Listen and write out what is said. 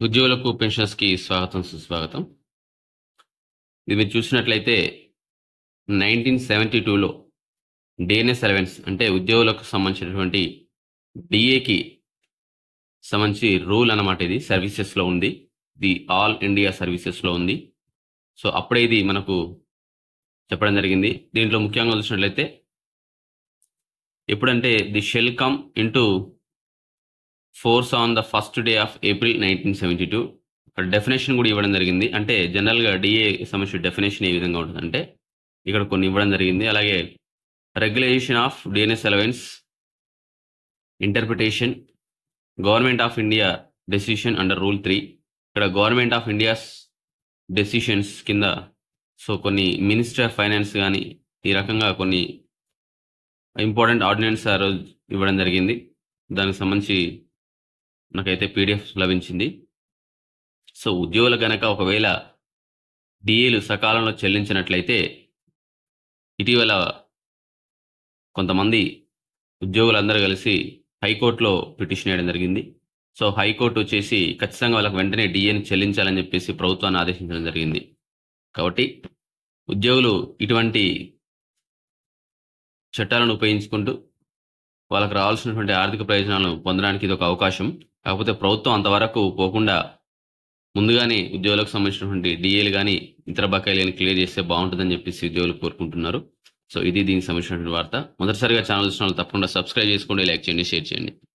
ఉద్యోగులకు పెన్షనర్స్‌కి స్వాగతం, సుస్వాగతం. ఇది మీరు చూసినట్లయితే 1972లో డీఎన్ఎస్ అలవెన్స్ అంటే ఉద్యోగులకు సంబంధించినటువంటి డీఏకి సంబంధించి రూల్ అన్నమాట ఇది. సర్వీసెస్‌లో ఉంది. ఇది ఆల్ ఇండియా సర్వీసెస్‌లో ఉంది. సో, అప్పుడే ఇది మనకు చెప్పడం జరిగింది. దీంట్లో ముఖ్యంగా చూసినట్లయితే ఎప్పుడంటే the shall come into force on the first day of April 1972 ఇక్కడ డెఫినిషన్ కూడా ఇవ్వడం జరిగింది. అంటే జనరల్‌గా డీఏ సంబంధించిన డెఫినిషన్ ఏ విధంగా ఉంటదంటే ఇక్కడ కొన్ని ఇవ్వడం జరిగింది. అలాగే regulation of DNS allowance interpretation government of India decision under rule 3 ఇక్కడ గవర్నమెంట్ ఆఫ్ ఇండియాస్ డెసిషన్స్ కింద సో, కొన్ని మినిస్టర్ ఆఫ్ ఫైనాన్స్ గాని ఈ రకంగా కొన్ని ఇంపార్టెంట్ ఆర్డినెన్స్ ఆ రోజు ఇవ్వడం జరిగింది. దానికి సంబంధించి నాకైతే పీడీఎఫ్ లభించింది. సో, ఉద్యోగులు గనక ఒకవేళ డీఏలు సకాలంలో చెల్లించినట్లయితే ఇటీవల కొంతమంది ఉద్యోగులందరూ కలిసి హైకోర్టులో పిటిషన్ వేయడం జరిగింది. సో, హైకోర్టు వచ్చేసి ఖచ్చితంగా వాళ్ళకి వెంటనే డీఏని చెల్లించాలని చెప్పేసి ప్రభుత్వాన్ని ఆదేశించడం జరిగింది. కాబట్టి ఉద్యోగులు ఇటువంటి చట్టాలను ఉపయోగించుకుంటూ వాళ్ళకి రావాల్సినటువంటి ఆర్థిక ప్రయోజనాలను పొందడానికి ఇదొక అవకాశం. కాకపోతే ప్రభుత్వం అంతవరకు పోకుండా ముందుగానే ఉద్యోగులకు సంబంధించినటువంటి డీఏలు గాని, ఇతర బకాయిలు గాని క్లియర్ చేస్తే బావుంటుందని చెప్పేసి ఉద్యోగులు కోరుకుంటున్నారు. సో, ఇది దీనికి సంబంధించినటువంటి వార్త. మొదటిసారిగా ఛానల్ చూసిన వాళ్ళు తప్పకుండా సబ్స్క్రైబ్ చేసుకోండి, లైక్ చేయండి, షేర్ చేయండి.